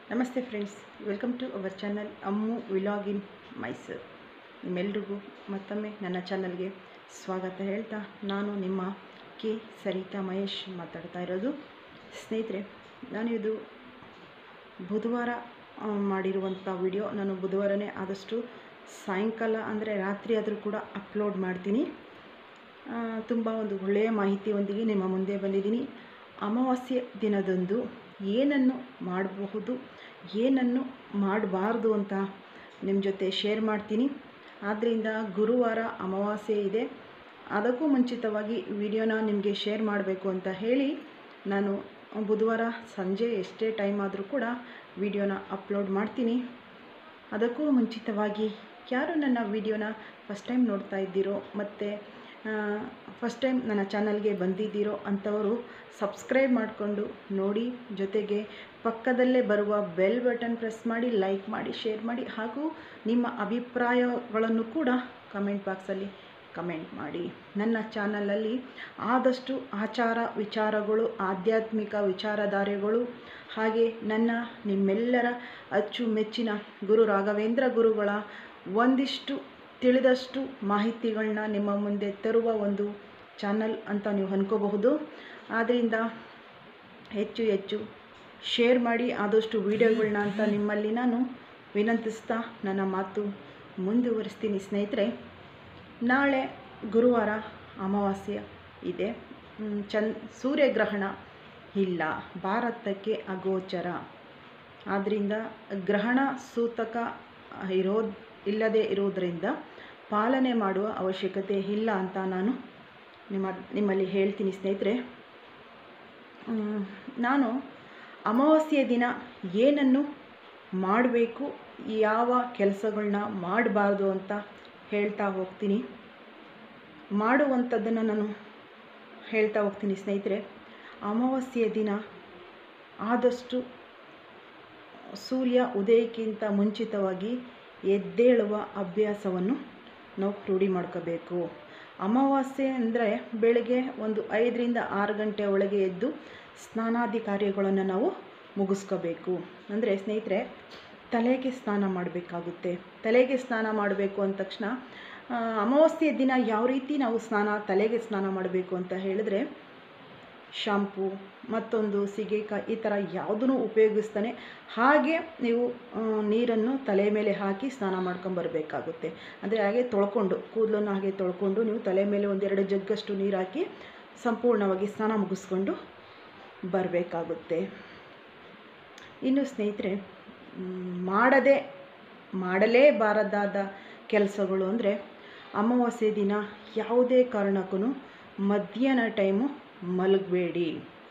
ನಮಸ್ತೆ friends welcome to our channel Ammu vlog in Mysuru ನಿಮ್ಮೆಲ್ರಿಗೂ ಮತ್ತೊಮ್ಮೆ ನನ್ನ ಚಾನಲ್ಗೆ ಸ್ವಾಗತ ಹೇಳ್ತಾ ನಾನು ನಿಮ್ಮ ಕೆ ಸರಿತಾ ಮಹೇಶ್ ಮಾತಾಡ್ತಾ ಇರೋದು ಸ್ನೇಹಿತರೆ ನಾನು ಇದು ಬುಧವಾರ ಆ, ಮಾಡಿರುವಂಥ ವಿಡಿಯೋ ನಾನು ಬುಧವಾರನೇ ಆದಷ್ಟು ಸಾಯಂಕಾಲ ಅಂದರೆ ರಾತ್ರಿ ಆದರೂ ಕೂಡ ಅಪ್ಲೋಡ್ ಮಾಡ್ತೀನಿ ತುಂಬ ಒಂದು ಒಳ್ಳೆಯ ಮಾಹಿತಿಯೊಂದಿಗೆ ನಿಮ್ಮ ಮುಂದೆ ಬಂದಿದ್ದೀನಿ ಅಮಾವಾಸ್ಯೆ ದಿನದಂದು ಏನನ್ನು ಮಾಡಬಹುದು ಏನನ್ನು ಮಾಡಬಾರ್ದು ಅಂತ ನಿಮ್ಮ ಜೊತೆ ಶೇರ್ ಮಾಡ್ತೀನಿ ಆದ್ದರಿಂದ ಗುರುವಾರ ಅಮಾವಾಸ್ಯೆ ಇದೆ ಅದಕ್ಕೂ ಮುಂಚಿತವಾಗಿ ವಿಡಿಯೋನ ನಿಮಗೆ ಶೇರ್ ಮಾಡಬೇಕು ಅಂತ ಹೇಳಿ ನಾನು ಬುಧವಾರ ಸಂಜೆ ಎಷ್ಟೇ ಟೈಮ್ ಆದರೂ ಕೂಡ ವಿಡಿಯೋನ ಅಪ್ಲೋಡ್ ಮಾಡ್ತೀನಿ ಅದಕ್ಕೂ ಮುಂಚಿತವಾಗಿ ಯಾರು ನನ್ನ ವಿಡಿಯೋನ ಫಸ್ಟ್ ಟೈಮ್ ನೋಡ್ತಾ ಇದ್ದೀರೋ ಮತ್ತು ಫಸ್ಟ್ ಟೈಮ್ ನನ್ನ ಚಾನಲ್ಗೆ ಬಂದಿದ್ದೀರೋ ಅಂಥವರು ಸಬ್ಸ್ಕ್ರೈಬ್ ಮಾಡಿಕೊಂಡು ನೋಡಿ ಜೊತೆಗೆ ಪಕ್ಕದಲ್ಲೇ ಬರುವ ಬೆಲ್ ಬಟನ್ ಪ್ರೆಸ್ ಮಾಡಿ ಲೈಕ್ ಮಾಡಿ ಶೇರ್ ಮಾಡಿ ಹಾಗೂ ನಿಮ್ಮ ಅಭಿಪ್ರಾಯಗಳನ್ನು ಕೂಡ ಕಮೆಂಟ್ ಬಾಕ್ಸಲ್ಲಿ ಕಮೆಂಟ್ ಮಾಡಿ ನನ್ನ ಚಾನಲಲ್ಲಿ ಆದಷ್ಟು ಆಚಾರ ವಿಚಾರಗಳು ಆಧ್ಯಾತ್ಮಿಕ ವಿಚಾರಧಾರೆಗಳು ಹಾಗೆ ನನ್ನ ನಿಮ್ಮೆಲ್ಲರ ಅಚ್ಚುಮೆಚ್ಚಿನ ಗುರು ರಾಘವೇಂದ್ರ ಗುರುಗಳ ಒಂದಿಷ್ಟು ತಿಳಿದಷ್ಟು ಮಾಹಿತಿಗಳನ್ನ ನಿಮ್ಮ ಮುಂದೆ ತರುವ ಒಂದು ಚಾನಲ್ ಅಂತ ನೀವು ಅನ್ಕೋಬಹುದು ಆದ್ದರಿಂದ ಹೆಚ್ಚು ಹೆಚ್ಚು ಶೇರ್ ಮಾಡಿ ಆದಷ್ಟು ವೀಡಿಯೋಗಳನ್ನ ಅಂತ ನಿಮ್ಮಲ್ಲಿ ನಾನು ವಿನಂತಿಸ್ತಾ ನನ್ನ ಮಾತು ಮುಂದುವರಿಸ್ತೀನಿ ಸ್ನೇಹಿತರೆ ನಾಳೆ ಗುರುವಾರ ಅಮಾವಾಸ್ಯೆ ಇದೆ ಮ್, ಚಂದ್ ಸೂರ್ಯಗ್ರಹಣ ಇಲ್ಲ ಭಾರತಕ್ಕೆ ಅಗೋಚರ ಆದ್ದರಿಂದ ಗ್ರಹಣ ಸೂತಕ ಇರೋದು ಇಲ್ಲದೆ ಇರುವುದರಿಂದ ಪಾಲನೆ ಮಾಡುವ ಅವಶ್ಯಕತೆ ಇಲ್ಲ ಅಂತ ನಾನು ನಿಮ್ಮ ನಿಮ್ಮಲ್ಲಿ ಹೇಳ್ತೀನಿ ಸ್ನೇಹಿತರೆ ಮ್, ನಾನು ಅಮಾವಾಸ್ಯೆ ದಿನ ಏನನ್ನು ಮಾಡಬೇಕು ಯಾವ ಕೆಲಸಗಳನ್ನ ಮಾಡಬಾರ್ದು ಅಂತ ಹೇಳ್ತಾ ಹೋಗ್ತೀನಿ ಮಾಡುವಂಥದ್ದನ್ನು ನಾನು ಹೇಳ್ತಾ ಹೋಗ್ತೀನಿ ಸ್ನೇಹಿತರೆ ಅಮಾವಾಸ್ಯೆಯ ದಿನ ಆದಷ್ಟು ಸೂರ್ಯ ಉದಯಕ್ಕಿಂತ ಮುಂಚಿತವಾಗಿ ಎದ್ದೇಳುವ ಅಭ್ಯಾಸವನ್ನು ನಾವು ರೂಢಿ ಮಾಡ್ಕೋಬೇಕು ಅಮಾವಾಸ್ಯೆ ಅಂದರೆ ಬೆಳಗ್ಗೆ ಒಂದು ಐದರಿಂದ ಆರು ಗಂಟೆ ಒಳಗೆ ಎದ್ದು ಸ್ನಾನಾದಿ ಕಾರ್ಯಗಳನ್ನು ನಾವು ಮುಗಿಸ್ಕೋಬೇಕು ಅಂದರೆ ಸ್ನೇಹಿತರೆ ತಲೆಗೆ ಸ್ನಾನ ಮಾಡಬೇಕಾಗುತ್ತೆ ತಲೆಗೆ ಸ್ನಾನ ಮಾಡಬೇಕು ಅಂದ ತಕ್ಷಣ ಆ, ಅಮಾವಾಸ್ಯೆ ದಿನ ಯಾವ ರೀತಿ ನಾವು ಸ್ನಾನ ತಲೆಗೆ ಸ್ನಾನ ಮಾಡಬೇಕು ಅಂತ ಹೇಳಿದ್ರೆ ಶಾಂಪು ಮತ್ತೊಂದು ಸೀಗೆಕಾಯಿ ಈ ಥರ ಯಾವುದನ್ನು ಉಪಯೋಗಿಸ್ತಾನೆ ಹಾಗೆ ನೀವು ಆ, ನೀರನ್ನು ತಲೆ ಮೇಲೆ ಹಾಕಿ ಸ್ನಾನ ಮಾಡ್ಕೊಂಬರ್ಬೇಕಾಗುತ್ತೆ ಅಂದರೆ ಹಾಗೆ ತೊಳ್ಕೊಂಡು ಕೂದಲನ್ನು ಹಾಗೆ ತೊಳ್ಕೊಂಡು ನೀವು ತಲೆ ಮೇಲೆ ಒಂದೆರಡು ಜಗ್ಗಷ್ಟು ನೀರು ಹಾಕಿ ಸಂಪೂರ್ಣವಾಗಿ ಸ್ನಾನ ಮುಗಿಸ್ಕೊಂಡು ಬರಬೇಕಾಗುತ್ತೆ ಇನ್ನು ಸ್ನೇಹಿತರೆ ಮ್, ಮಾಡದೆ ಮಾಡಲೇಬಾರದಾದ ಕೆಲಸಗಳು ಅಂದರೆ ಅಮಾವಾಸ್ಯೆ ದಿನ ಯಾವುದೇ ಕಾರಣಕ್ಕೂ ಮಧ್ಯಾಹ್ನ ಟೈಮು ಮಲಗಬೇಡಿ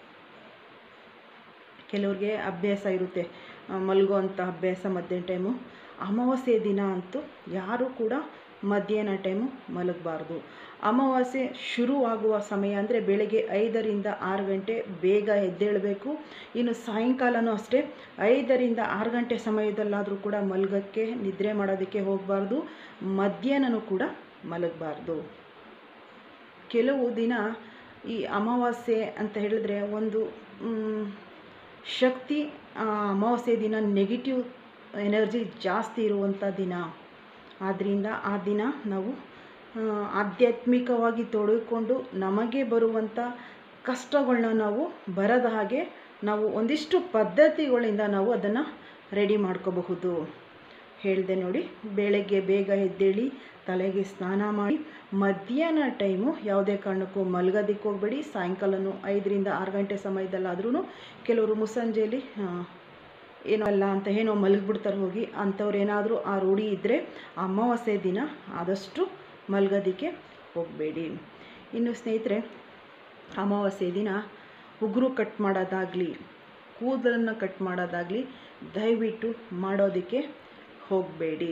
ಕೆಲವ್ರಿಗೆ ಅಭ್ಯಾಸ ಇರುತ್ತೆ ಆ, ಮಲಗುವಂಥ ಅಭ್ಯಾಸ ಮಧ್ಯಾಹ್ನ ಟೈಮು ಅಮಾವಾಸ್ಯೆ ದಿನ ಅಂತೂ ಯಾರೂ ಕೂಡ ಮಧ್ಯಾಹ್ನ ಟೈಮು ಮಲಗಬಾರ್ದು ಅಮಾವಾಸ್ಯೆ ಶುರುವಾಗುವ ಸಮಯ ಅಂದರೆ ಬೆಳಗ್ಗೆ ಐದರಿಂದ ಆರು ಗಂಟೆ ಬೇಗ ಎದ್ದೇಳಬೇಕು ಇನ್ನು ಸಾಯಂಕಾಲನೂ ಅಷ್ಟೇ ಐದರಿಂದ ಆರು ಗಂಟೆ ಸಮಯದಲ್ಲಾದರೂ ಕೂಡ ಮಲಗಕ್ಕೆ ನಿದ್ರೆ ಮಾಡೋದಕ್ಕೆ ಹೋಗಬಾರ್ದು ಮಧ್ಯಾಹ್ನನೂ ಕೂಡ ಮಲಗಬಾರ್ದು ಕೆಲವು ದಿನ ಈ ಅಮಾವಾಸ್ಯೆ ಅಂತ ಹೇಳಿದ್ರೆ ಒಂದು ಮ್, ಶಕ್ತಿ ಆ ಅಮಾವಾಸ್ಯೆ ದಿನ ನೆಗೆಟಿವ್ ಎನರ್ಜಿ ಜಾಸ್ತಿ ಇರುವಂಥ ದಿನ ಆದ್ದರಿಂದ ಆ ದಿನ ನಾವು ಆ, ಆಧ್ಯಾತ್ಮಿಕವಾಗಿ ತೊಡಗಿಕೊಂಡು ನಮಗೆ ಬರುವಂಥ ಕಷ್ಟಗಳನ್ನ ನಾವು ಬರದ ಹಾಗೆ ನಾವು ಒಂದಿಷ್ಟು ಪದ್ಧತಿಗಳಿಂದ ನಾವು ಅದನ್ನು ರೆಡಿ ಮಾಡ್ಕೋಬಹುದು ಹೇಳಿದೆ ನೋಡಿ ಬೆಳಗ್ಗೆ ಬೇಗ ಎದ್ದೇಳಿ ತಲೆಗೆ ಸ್ನಾನ ಮಾಡಿ ಮಧ್ಯಾಹ್ನ ಟೈಮು ಯಾವುದೇ ಕಾರಣಕ್ಕೂ ಮಲಗೋದಕ್ಕೆ ಹೋಗಬೇಡಿ ಸಾಯಂಕಾಲನೂ ಐದರಿಂದ ಆರು ಗಂಟೆ ಸಮಯದಲ್ಲಾದ್ರೂ ಕೆಲವರು ಮುಸ್ಸಂಜೆಯಲ್ಲಿ ಆ, ಏನೋ ಅಲ್ಲ ಅಂತ ಏನೋ ಮಲಗಿಬಿಡ್ತಾರೆ ಹೋಗಿ ಅಂಥವ್ರು ಏನಾದರೂ ಆ ರೂಢಿ ಇದ್ದರೆ ಅಮಾವಾಸ್ಯೆ ದಿನ ಆದಷ್ಟು ಮಲಗೋದಕ್ಕೆ ಹೋಗಬೇಡಿ ಇನ್ನು ಸ್ನೇಹಿತರೆ ಅಮಾವಾಸ್ಯೆ ದಿನ ಉಗುರು ಕಟ್ ಮಾಡೋದಾಗಲಿ ಕೂದಲನ್ನು ಕಟ್ ಮಾಡೋದಾಗಲಿ ದಯವಿಟ್ಟು ಮಾಡೋದಕ್ಕೆ ಹೋಗಬೇಡಿ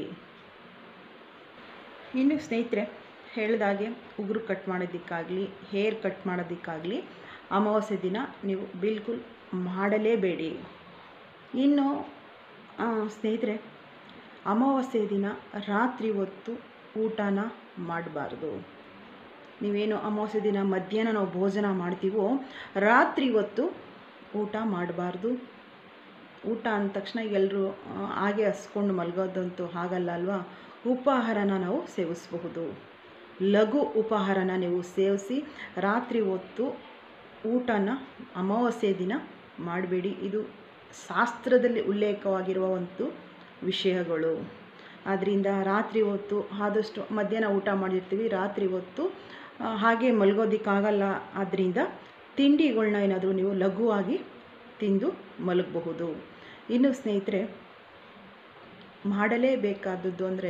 ಇನ್ನು ಸ್ನೇಹಿತರೆ ಹೇಳಿದಾಗೆ ಉಗುರು ಕಟ್ ಮಾಡೋದಕ್ಕಾಗಲಿ ಹೇರ್ ಕಟ್ ಮಾಡೋದಕ್ಕಾಗಲಿ ಅಮಾವಾಸ್ಯೆ ದಿನ ನೀವು ಬಿಲ್ಕುಲ್ ಮಾಡಲೇಬೇಡಿ ಇನ್ನು ಆ, ಸ್ನೇಹಿತರೆ ಅಮಾವಾಸ್ಯೆ ದಿನ ರಾತ್ರಿ ಹೊತ್ತು ಊಟನ ಮಾಡಬಾರ್ದು ನೀವೇನು ಅಮಾವಾಸ್ಯೆ ದಿನ ಮಧ್ಯಾಹ್ನ ನಾವು ಭೋಜನ ಮಾಡ್ತೀವೋ ರಾತ್ರಿ ಹೊತ್ತು ಊಟ ಮಾಡಬಾರ್ದು ಊಟ ಅಂದ ತಕ್ಷಣ ಎಲ್ಲರೂ ಹಾಗೆ ಹಸ್ಕೊಂಡು ಮಲಗೋದಂತೂ ಹಾಗಲ್ಲ ಅಲ್ವಾ ಉಪಾಹಾರನ ನಾವು ಸೇವಿಸಬಹುದು ಲಘು ಉಪಹಾರನ ನೀವು ಸೇವಿಸಿ ರಾತ್ರಿ ಹೊತ್ತು ಊಟನ ಅಮಾವಾಸ್ಯೆ ದಿನ ಮಾಡಬೇಡಿ ಇದು ಶಾಸ್ತ್ರದಲ್ಲಿ ಉಲ್ಲೇಖವಾಗಿರುವ ಒಂದು ವಿಷಯಗಳು ಆದ್ದರಿಂದ ರಾತ್ರಿ ಹೊತ್ತು ಆದಷ್ಟು ಮಧ್ಯಾಹ್ನ ಊಟ ಮಾಡಿರ್ತೀವಿ ರಾತ್ರಿ ಹೊತ್ತು ಆ, ಹಾಗೆ ಮಲಗೋದಕ್ಕಾಗಲ್ಲ ಆದ್ದರಿಂದ ತಿಂಡಿಗಳ್ನ ಏನಾದರೂ ನೀವು ಲಘುವಾಗಿ ತಿಂದು ಮಲಗಬಹುದು ಇನ್ನು ಸ್ನೇಹಿತರೆ ಮಾಡಲೇಬೇಕಾದದ್ದು ಅಂದರೆ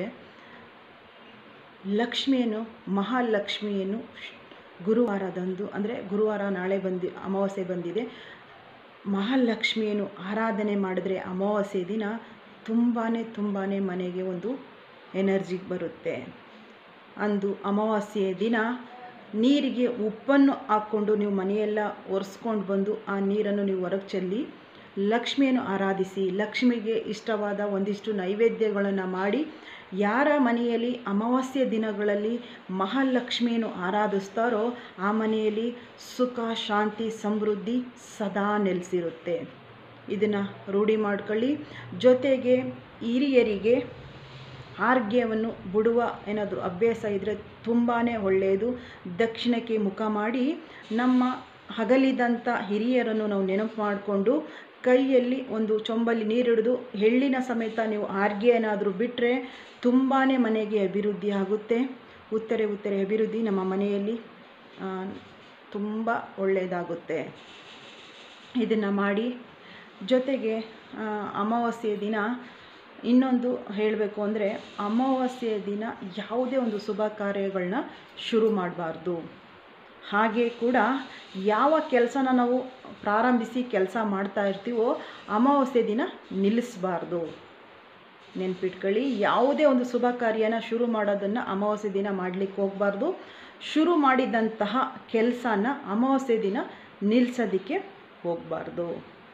ಲಕ್ಷ್ಮಿಯನ್ನು ಮಹಾಲಕ್ಷ್ಮಿಯನ್ನು ಶ್- ಗುರುವಾರದಂದು ಅಂದರೆ ಗುರುವಾರ ನಾಳೆ ಬಂದು ಅಮಾವಾಸ್ಯೆ ಬಂದಿದೆ ಮಹಾಲಕ್ಷ್ಮಿಯನ್ನು ಆರಾಧನೆ ಮಾಡಿದ್ರೆ ಅಮಾವಾಸ್ಯೆ ದಿನ ತುಂಬಾ ತುಂಬಾ ಮನೆಗೆ ಒಂದು ಎನರ್ಜಿ ಬರುತ್ತೆ ಅಂದು ಅಮಾವಾಸ್ಯೆಯ ದಿನ ನೀರಿಗೆ ಉಪ್ಪನ್ನು ಹಾಕ್ಕೊಂಡು ನೀವು ಮನೆಯೆಲ್ಲ ಒರೆಸ್ಕೊಂಡು ಬಂದು ಆ ನೀರನ್ನು ನೀವು ಹೊರಗೆ ಚೆಲ್ಲಿ ಲಕ್ಷ್ಮಿಯನ್ನು ಆರಾಧಿಸಿ ಲಕ್ಷ್ಮಿಗೆ ಇಷ್ಟವಾದ ಒಂದಿಷ್ಟು ನೈವೇದ್ಯಗಳನ್ನು ಮಾಡಿ ಯಾರ ಮನೆಯಲ್ಲಿ ಅಮಾವಾಸ್ಯೆ ದಿನಗಳಲ್ಲಿ ಮಹಾಲಕ್ಷ್ಮಿಯನ್ನು ಆರಾಧಿಸ್ತಾರೋ ಆ ಮನೆಯಲ್ಲಿ ಸುಖ ಶಾಂತಿ ಸಮೃದ್ಧಿ ಸದಾ ನೆಲೆಸಿರುತ್ತೆ ಇದನ್ನು ರೂಢಿ ಮಾಡ್ಕೊಳ್ಳಿ ಜೊತೆಗೆ ಹಿರಿಯರಿಗೆ ಆರ್ಗ್ಯವನ್ನು ಬಿಡುವ ಏನಾದರೂ ಅಭ್ಯಾಸ ಇದ್ದರೆ ತುಂಬಾ ಒಳ್ಳೆಯದು ದಕ್ಷಿಣಕ್ಕೆ ಮುಖ ಮಾಡಿ ನಮ್ಮ ಹಗಲಿದಂಥ ಹಿರಿಯರನ್ನು ನಾವು ನೆನಪು ಮಾಡಿಕೊಂಡು ಕೈಯಲ್ಲಿ ಒಂದು ಚೊಂಬಲ್ಲಿ ನೀರು ಹಿಡಿದು ಎಳ್ಳಿನ ಸಮೇತ ನೀವು ಆರ್ಗೆ ಏನಾದರೂ ಬಿಟ್ಟರೆ ತುಂಬಾ ಮನೆಗೆ ಅಭಿವೃದ್ಧಿ ಆಗುತ್ತೆ ಉತ್ತರೆ ಉತ್ತರೆ ಅಭಿವೃದ್ಧಿ ನಮ್ಮ ಮನೆಯಲ್ಲಿ ಆ, ತುಂಬ ಒಳ್ಳೆಯದಾಗುತ್ತೆ ಇದನ್ನು ಮಾಡಿ ಜೊತೆಗೆ ಆ, ಅಮಾವಾಸ್ಯೆ ದಿನ ಇನ್ನೊಂದು ಹೇಳಬೇಕು ಅಂದರೆ ಅಮಾವಾಸ್ಯೆಯ ದಿನ ಯಾವುದೇ ಒಂದು ಶುಭ ಕಾರ್ಯಗಳನ್ನ ಶುರು ಮಾಡಬಾರ್ದು ಹಾಗೆ ಕೂಡ ಯಾವ ಕೆಲಸನ ನಾವು ಪ್ರಾರಂಭಿಸಿ ಕೆಲಸ ಮಾಡ್ತಾ ಇರ್ತೀವೋ ಅಮಾವಾಸ್ಯೆ ದಿನ ನಿಲ್ಲಿಸಬಾರ್ದು ನೆನ್ಪಿಟ್ಕೊಳ್ಳಿ ಯಾವುದೇ ಒಂದು ಶುಭ ಕಾರ್ಯನ ಶುರು ಮಾಡೋದನ್ನು ಅಮಾವಾಸ್ಯೆ ದಿನ ಮಾಡಲಿಕ್ಕೆ ಹೋಗಬಾರ್ದು ಶುರು ಮಾಡಿದಂತಹ ಕೆಲಸನ ಅಮಾವಾಸ್ಯೆ ದಿನ ನಿಲ್ಲಿಸೋದಕ್ಕೆ ಹೋಗಬಾರ್ದು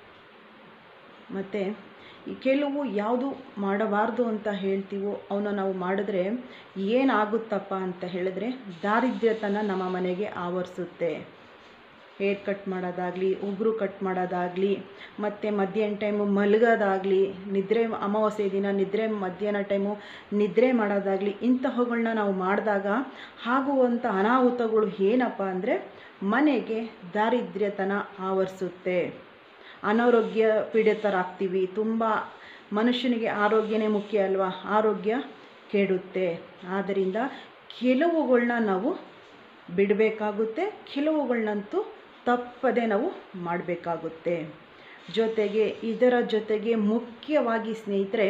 ಮತ್ತು ಈ ಕೆಲವು ಯಾವುದು ಮಾಡಬಾರ್ದು ಅಂತ ಹೇಳ್ತೀವೋ ಅವನ್ನ ನಾವು ಮಾಡಿದ್ರೆ ಏನಾಗುತ್ತಪ್ಪ ಅಂತ ಹೇಳಿದ್ರೆ ದಾರಿದ್ರ್ಯತನ ನಮ್ಮ ಮನೆಗೆ ಆವರಿಸುತ್ತೆ ಹೇರ್ ಕಟ್ ಮಾಡೋದಾಗಲಿ ಉಗುರು ಕಟ್ ಮಾಡೋದಾಗಲಿ ಮತ್ತು ಮಧ್ಯಾಹ್ನ ಟೈಮು ಮಲಗೋದಾಗಲಿ ನಿದ್ರೆ ಅಮಾವಾಸ್ಯೆ ದಿನ ನಿದ್ರೆ ಮಧ್ಯಾಹ್ನ ಟೈಮು ನಿದ್ರೆ ಮಾಡೋದಾಗಲಿ ಇಂತಹವುಗಳನ್ನ ನಾವು ಮಾಡಿದಾಗ ಆಗುವಂಥ ಅನಾಹುತಗಳು ಏನಪ್ಪ ಅಂದರೆ ಮನೆಗೆ ದಾರಿದ್ರ್ಯತನ ಆವರಿಸುತ್ತೆ ಅನಾರೋಗ್ಯ ಪೀಡಿತರಾಗ್ತೀವಿ ತುಂಬ ಮನುಷ್ಯನಿಗೆ ಆರೋಗ್ಯನೇ ಮುಖ್ಯ ಅಲ್ವಾ ಆರೋಗ್ಯ ಕೆಡುತ್ತೆ ಆದ್ದರಿಂದ ಕೆಲವುಗಳನ್ನ ನಾವು ಬಿಡಬೇಕಾಗುತ್ತೆ ಕೆಲವುಗಳನ್ನಂತೂ ತಪ್ಪದೆ ನಾವು ಮಾಡಬೇಕಾಗುತ್ತೆ ಜೊತೆಗೆ ಇದರ ಜೊತೆಗೆ ಮುಖ್ಯವಾಗಿ ಸ್ನೇಹಿತರೆ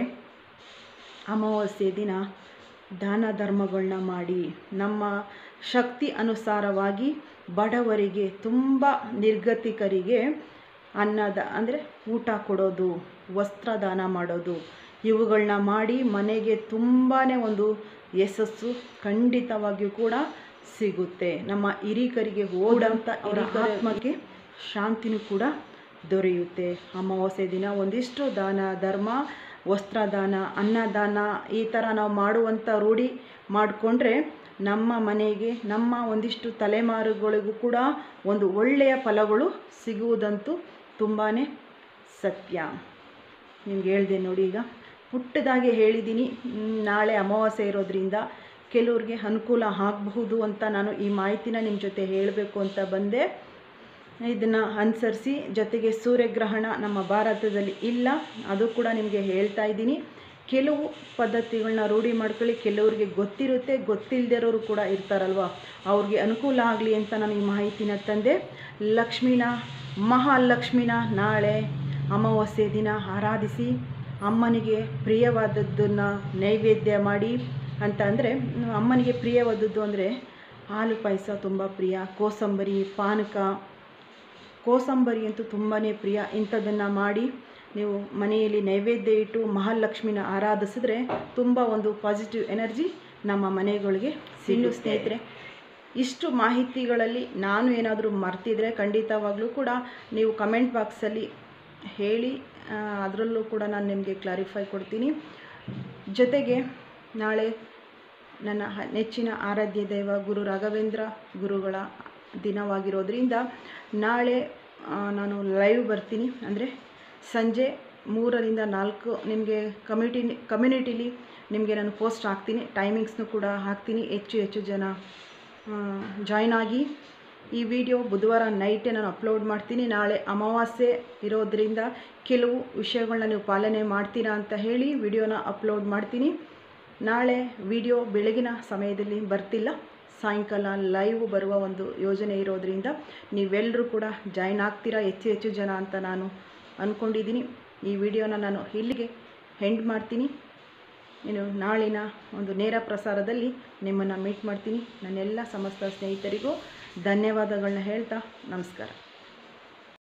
ಅಮಾವಾಸ್ಯೆ ದಿನ ದಾನ ಧರ್ಮಗಳನ್ನ ಮಾಡಿ ನಮ್ಮ ಶಕ್ತಿ ಅನುಸಾರವಾಗಿ ಬಡವರಿಗೆ ತುಂಬ ನಿರ್ಗತಿಕರಿಗೆ ಅನ್ನದ ಅಂದರೆ ಊಟ ಕೊಡೋದು ವಸ್ತ್ರ ದಾನ ಮಾಡೋದು ಇವುಗಳನ್ನ ಮಾಡಿ ಮನೆಗೆ ತುಂಬಾ ಒಂದು ಯಶಸ್ಸು ಖಂಡಿತವಾಗಿಯೂ ಕೂಡ ಸಿಗುತ್ತೆ ನಮ್ಮ ಹಿರಿಕರಿಗೆ ಓಡಂತ ಅವರ ಆತ್ಮಕ್ಕೆ ಶಾಂತಿನೂ ಕೂಡ ದೊರೆಯುತ್ತೆ ಅಮಾವಾಸ್ಯೆ ದಿನ ಒಂದಿಷ್ಟು ದಾನ ಧರ್ಮ ವಸ್ತ್ರದಾನ ಅನ್ನದಾನ ಈ ಥರ ನಾವು ಮಾಡುವಂಥ ರೂಢಿ ಮಾಡಿಕೊಂಡ್ರೆ ನಮ್ಮ ಮನೆಗೆ ನಮ್ಮ ಒಂದಿಷ್ಟು ತಲೆಮಾರುಗಳಿಗೂ ಕೂಡ ಒಂದು ಒಳ್ಳೆಯ ಫಲಗಳು ಸಿಗುವುದಂತೂ ತುಂಬಾ ಸತ್ಯ ನಿಮ್ಗೆ ಹೇಳಿದೆ ನೋಡಿ ಈಗ ಪುಟ್ಟದಾಗೆ ಹೇಳಿದ್ದೀನಿ ಮ್, ನಾಳೆ ಅಮಾವಾಸ್ಯೆ ಇರೋದ್ರಿಂದ ಕೆಲವ್ರಿಗೆ ಅನುಕೂಲ ಆಗಬಹುದು ಅಂತ ನಾನು ಈ ಮಾಹಿತಿನ ನಿಮ್ಮ ಜೊತೆ ಹೇಳಬೇಕು ಅಂತ ಬಂದೆ ಇದನ್ನು ಅನುಸರಿಸಿ ಜೊತೆಗೆ ಸೂರ್ಯಗ್ರಹಣ ನಮ್ಮ ಭಾರತದಲ್ಲಿ ಇಲ್ಲ ಅದು ಕೂಡ ನಿಮಗೆ ಹೇಳ್ತಾ ಇದ್ದೀನಿ ಕೆಲವು ಪದ್ಧತಿಗಳನ್ನ ರೂಢಿ ಮಾಡ್ಕೊಳ್ಳಿ ಕೆಲವ್ರಿಗೆ ಗೊತ್ತಿರುತ್ತೆ ಗೊತ್ತಿಲ್ಲದಿರೋರು ಕೂಡ ಇರ್ತಾರಲ್ವ ಅವ್ರಿಗೆ ಅನುಕೂಲ ಆಗಲಿ ಅಂತ ನಾನು ಈ ಮಾಹಿತಿನ ತಂದೆ ಲಕ್ಷ್ಮಿನ ಮಹಾಲಕ್ಷ್ಮಿನ ನಾಳೆ ಅಮಾವಾಸ್ಯೆ ದಿನ ಆರಾಧಿಸಿ ಅಮ್ಮನಿಗೆ ಪ್ರಿಯವಾದದ್ದನ್ನು ನೈವೇದ್ಯ ಮಾಡಿ ಅಂತ ಅಂದರೆ ಅಮ್ಮನಿಗೆ ಪ್ರಿಯವಾದದ್ದು ಅಂದರೆ ಹಾಲು ಪಾಯಸ ತುಂಬ ಪ್ರಿಯ ಕೋಸಂಬರಿ ಪಾನಕ ಕೋಸಂಬರಿ ಅಂತೂ ತುಂಬಾ ಪ್ರಿಯ ಇಂಥದ್ದನ್ನು ಮಾಡಿ ನೀವು ಮನೆಯಲ್ಲಿ ನೈವೇದ್ಯ ಇಟ್ಟು ಮಹಾಲಕ್ಷ್ಮಿನ ಆರಾಧಿಸಿದ್ರೆ ತುಂಬ ಒಂದು ಪಾಸಿಟಿವ್ ಎನರ್ಜಿ ನಮ್ಮ ಮನೆಗಳಿಗೆ ಸಿನ್ನು ಸ್ನೇಹಿತರೆ ಇಷ್ಟು ಮಾಹಿತಿಗಳಲ್ಲಿ ನಾನು ಏನಾದರೂ ಮರ್ತಿದ್ರೆ ಖಂಡಿತವಾಗ್ಲೂ ಕೂಡ ನೀವು ಕಮೆಂಟ್ ಬಾಕ್ಸಲ್ಲಿ ಹೇಳಿ ಅದರಲ್ಲೂ ಕೂಡ ನಾನು ನಿಮಗೆ ಕ್ಲಾರಿಫೈ ಕೊಡ್ತೀನಿ ಜೊತೆಗೆ ನಾಳೆ ನನ್ನ ಹ- ನೆಚ್ಚಿನ ಆರಾಧ್ಯ ದೈವ ಗುರು ರಾಘವೇಂದ್ರ ಗುರುಗಳ ದಿನವಾಗಿರೋದ್ರಿಂದ ನಾಳೆ ಆ, ನಾನು ಲೈವ್ ಬರ್ತೀನಿ ಅಂದರೆ ಸಂಜೆ ಮೂರರಿಂದ ನಾಲ್ಕು ನಿಮಗೆ ಕಮ್ಯುನಿಟಿ ಕಮ್ಯುನಿಟಿಲಿ ನಿಮಗೆ ನಾನು ಪೋಸ್ಟ್ ಹಾಕ್ತೀನಿ ಟೈಮಿಂಗ್ಸ್ನು ಕೂಡ ಹಾಕ್ತೀನಿ ಹೆಚ್ಚು ಹೆಚ್ಚು ಜನ ಜಾಯ್ನ್ ಆಗಿ ಈ ವಿಡಿಯೋ ಬುಧವಾರ ನೈಟೇ ನಾನು ಅಪ್ಲೋಡ್ ಮಾಡ್ತೀನಿ ನಾಳೆ ಅಮಾವಾಸ್ಯೆ ಇರೋದರಿಂದ ಕೆಲವು ವಿಷಯಗಳನ್ನ ನೀವು ಪಾಲನೆ ಮಾಡ್ತೀರಾ ಅಂತ ಹೇಳಿ ವಿಡಿಯೋನ ಅಪ್ಲೋಡ್ ಮಾಡ್ತೀನಿ ನಾಳೆ ವಿಡಿಯೋ ಬೆಳಗಿನ ಸಮಯದಲ್ಲಿ ಬರ್ತಿಲ್ಲ ಸಾಯಂಕಾಲ ಲೈವ್ ಬರುವ ಒಂದು ಯೋಜನೆ ಇರೋದರಿಂದ ನೀವೆಲ್ಲರೂ ಕೂಡ ಜಾಯ್ನ್ ಆಗ್ತೀರಾ ಹೆಚ್ಚು ಹೆಚ್ಚು ಜನ ಅಂತ ನಾನು ಅಂದ್ಕೊಂಡಿದ್ದೀನಿ ಈ ವಿಡಿಯೋನ ನಾನು ಇಲ್ಲಿಗೆ ಹೆಂಡ್ ಮಾಡ್ತೀನಿ ಇನ್ನು ನಾಳಿನ ಒಂದು ನೇರ ಪ್ರಸಾರದಲ್ಲಿ ನಿಮ್ಮನ್ನು ಮೀಟ್ ಮಾಡ್ತೀನಿ ನನ್ನೆಲ್ಲ ಸಮಸ್ತ ಸ್ನೇಹಿತರಿಗೂ ಧನ್ಯವಾದಗಳನ್ನ ಹೇಳ್ತಾ ನಮಸ್ಕಾರ